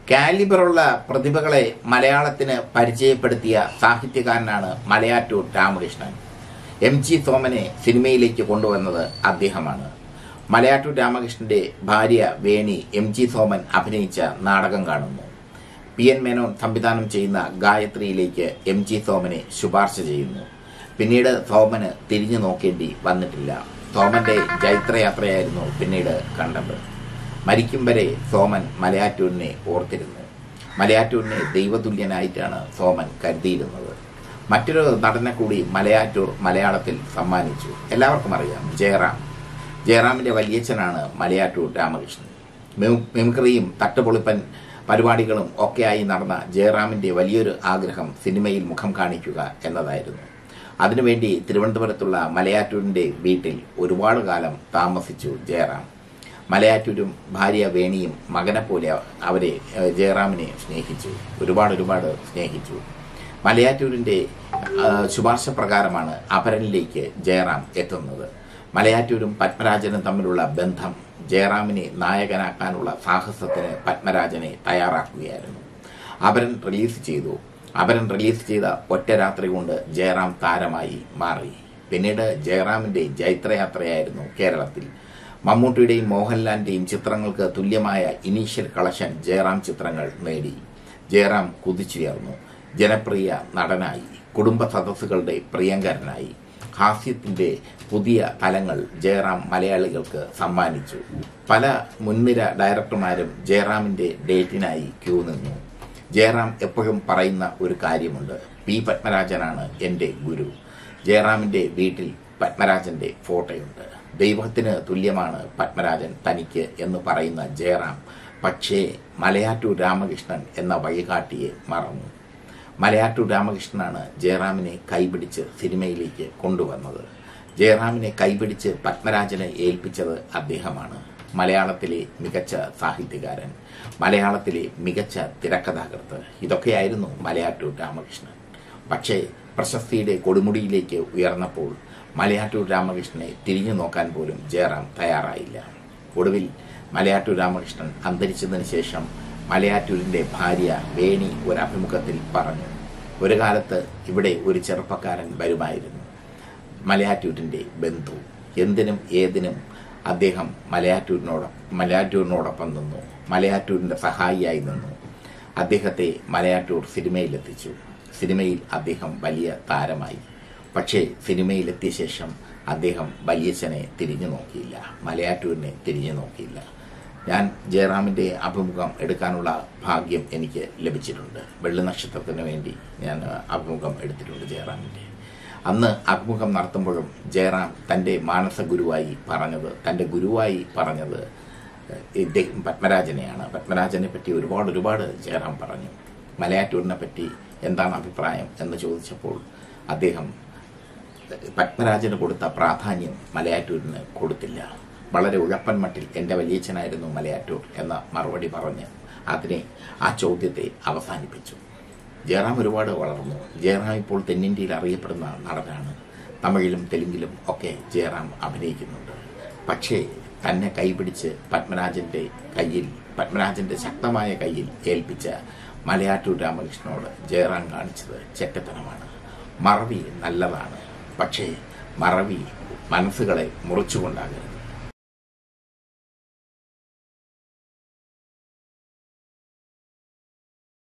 കാലിബറുള്ള പ്രതിഭകളെ മലയാളത്തിന് പരിചയപ്പെടുത്തിയ സാഹിത്യകാരനാണ് മലയാറ്റൂർ രാമകൃഷ്ണൻ എം ജി സോമനെ സിനിമയിലേക്ക് കൊണ്ടുവന്നത് അദ്ദേഹമാണ് മലയാറ്റൂർ രാമകൃഷ്ണന്റെ ഭാര്യ വേണി എം ജി സോമൻ അഭിനയിച്ച നാടകം കാണുന്നു പി എൻ മേനോൻ സംവിധാനം ചെയ്യുന്ന ഗായത്രിയിലേക്ക് എം ജി സോമനെ ശുപാർശ ചെയ്യുന്നു പിന്നീട് സോമന് തിരിഞ്ഞു നോക്കേണ്ടി വന്നിട്ടില്ല സോമന്റെ ജൈത്രയാത്രയായിരുന്നു പിന്നീട് കണ്ടത് മരിക്കും വരെ സോമൻ മലയാറ്റൂരിനെ ഓർത്തിരുന്നു മലയാറ്റൂരിനെ ദൈവതുല്യനായിട്ടാണ് സോമൻ കരുതിയിരുന്നത് മറ്റൊരു നടനെ കൂടി മലയാറ്റൂർ മലയാളത്തിൽ സമ്മാനിച്ചു എല്ലാവർക്കും അറിയാം ജയറാം ജയറാമിന്റെ വലിയച്ഛനാണ് മലയാറ്റൂർ രാമകൃഷ്ണൻ മിം- മിമിക്രിയും തട്ടുപൊളിപ്പൻ പരിപാടികളും ഒക്കെയായി നടന്ന ജയറാമിന്റെ വലിയൊരു ആഗ്രഹം സിനിമയിൽ മുഖം കാണിക്കുക എന്നതായിരുന്നു അതിനുവേണ്ടി തിരുവനന്തപുരത്തുള്ള മലയാറ്റൂരിന്റെ വീട്ടിൽ ഒരുപാട് കാലം താമസിച്ചു ജയറാം മലയാറ്റൂരും ഭാര്യ വേണിയും മകനെ പോലെ അവരെ ഏഹ്, ജയറാമിനെ സ്നേഹിച്ചു ഒരുപാട് ഒരുപാട് സ്നേഹിച്ചു മലയാറ്റൂരിന്റെ ആ, ശുപാർശ പ്രകാരമാണ് അപരനിലേക്ക് ജയറാം എത്തുന്നത് മലയാറ്റൂരും പത്മരാജനും തമ്മിലുള്ള ബന്ധം ജയറാമിനെ നായകനാക്കാനുള്ള സാഹസത്തിന് പത്മരാജനെ തയ്യാറാക്കുകയായിരുന്നു അപരൻ റിലീസ് ചെയ്തു അപരൻ റിലീസ് ചെയ്ത ഒറ്റ രാത്രി കൊണ്ട് ജയറാം താരമായി മാറി പിന്നീട് ജയറാമിന്റെ ജൈത്രയാത്രയായിരുന്നു കേരളത്തിൽ മമ്മൂട്ടിയുടെയും മോഹൻലാലിന്റെയും ചിത്രങ്ങൾക്ക് തുല്യമായ ഇനീഷ്യൽ കളക്ഷൻ ജയറാം ചിത്രങ്ങൾ നേടി ജയറാം കുതിച്ചുയർന്നു ജനപ്രിയ നടനായി കുടുംബ സദസ്സുകളുടെ പ്രിയങ്കരനായി ഹാസ്യത്തിന്റെ പുതിയ തലങ്ങൾ ജയറാം മലയാളികൾക്ക് സമ്മാനിച്ചു പല മുൻനിര ഡയറക്ടർമാരും ജയറാമിന്റെ ഡേറ്റിനായി ക്യൂ നിന്നു ജയറാം എപ്പോഴും പറയുന്ന ഒരു കാര്യമുണ്ട് പി പത്മരാജനാണ് എന്റെ ഗുരു ജയറാമിന്റെ വീട്ടിൽ പത്മരാജന്റെ ഫോട്ടോയുണ്ട് ദൈവത്തിന് തുല്യമാണ് പത്മരാജൻ തനിക്ക് എന്ന് പറയുന്ന ജയറാം പക്ഷേ മലയാറ്റൂർ രാമകൃഷ്ണൻ എന്ന വഴികാട്ടിയെ മറന്നു മലയാറ്റൂർ രാമകൃഷ്ണനാണ് ജയറാമിനെ കൈപിടിച്ച് സിനിമയിലേക്ക് കൊണ്ടുവന്നത് ജയറാമിനെ കൈപിടിച്ച് പത്മരാജനെ ഏൽപ്പിച്ചത് അദ്ദേഹമാണ് മലയാളത്തിലെ മികച്ച സാഹിത്യകാരൻ മലയാളത്തിലെ മികച്ച തിരക്കഥാകൃത്ത് ഇതൊക്കെയായിരുന്നു മലയാറ്റൂർ രാമകൃഷ്ണൻ പക്ഷേ പ്രശസ്തിയുടെ കൊടുമുടിയിലേക്ക് ഉയർന്നപ്പോൾ മലയാറ്റൂർ രാമകൃഷ്ണനെ തിരിഞ്ഞു നോക്കാൻ പോലും ജയറാം തയ്യാറായില്ല ഒടുവിൽ മലയാറ്റൂർ രാമകൃഷ്ണൻ അന്തരിച്ചതിന് ശേഷം മലയാറ്റൂരിന്റെ ഭാര്യ വേണി ഒരു അഭിമുഖത്തിൽ പറഞ്ഞു ഒരു കാലത്ത് ഇവിടെ ഒരു ചെറുപ്പക്കാരൻ വരുമായിരുന്നു മലയാറ്റൂരിന്റെ ബന്ധു എന്തിനും ഏതിനും അദ്ദേഹം മലയാറ്റൂരിനോട് മലയാറ്റൂരിനോടൊപ്പം നിന്നു മലയാറ്റൂരിന്റെ സഹായിയായി നിന്നു അദ്ദേഹത്തെ മലയാറ്റൂർ സിനിമയിലെത്തിച്ചു സിനിമയിൽ അദ്ദേഹം വലിയ താരമായി പക്ഷേ സിനിമയിലെത്തിയ ശേഷം അദ്ദേഹം വലിയച്ഛനെ തിരിഞ്ഞു നോക്കിയില്ല മലയാറ്റൂരിനെ തിരിഞ്ഞു നോക്കിയില്ല ഞാൻ ജയറാമിന്റെ അഭിമുഖം എടുക്കാനുള്ള ഭാഗ്യം എനിക്ക് ലഭിച്ചിട്ടുണ്ട് വെള്ളി നക്ഷത്രത്തിന് വേണ്ടി ഞാൻ അഭിമുഖം എടുത്തിട്ടുണ്ട് ജയറാമിന്റെ അന്ന് അഭിമുഖം നടത്തുമ്പോഴും ജയറാം തന്റെ മാനസ ഗുരുവായി പറഞ്ഞത് തന്റെ ഗുരുവായി പറഞ്ഞത് ഇദ്ദേഹം പത്മരാജനെയാണ് പത്മരാജനെ പറ്റി ഒരുപാട് ഒരുപാട് ജയറാം പറഞ്ഞു മലയാറ്റൂരിനെ പറ്റി എന്താണ് അഭിപ്രായം എന്ന് ചോദിച്ചപ്പോൾ അദ്ദേഹം പത്മരാജന് കൊടുത്ത പ്രാധാന്യം മലയാറ്റൂരിന് കൊടുത്തില്ല വളരെ ഉഴപ്പൻ മട്ടിൽ എന്റെ വലിയച്ഛനായിരുന്നു മലയാറ്റൂർ എന്ന മറുപടി പറഞ്ഞ് അതിനെ ആ ചോദ്യത്തെ അവസാനിപ്പിച്ചു ജയറാം ഒരുപാട് വളർന്നു ജയറാം ഇപ്പോൾ തെന്നിന്ത്യയിൽ അറിയപ്പെടുന്ന നടനാണ് തമിഴിലും തെലുങ്കിലും ഒക്കെ ജയറാം അഭിനയിക്കുന്നുണ്ട് പക്ഷേ തന്നെ കൈപിടിച്ച് പത്മരാജന്റെ കയ്യിൽ പത്മരാജന്റെ ശക്തമായ കയ്യിൽ ഏൽപ്പിച്ച മലയാറ്റൂർ രാമകൃഷ്ണനോട് ജയറാം കാണിച്ചത് ചെറ്റത്തനമാണ് മറവി നല്ലതാണ് പക്ഷേ മറവി മനസ്സുകളെ മുറിച്ചുകൊണ്ടാകരുത്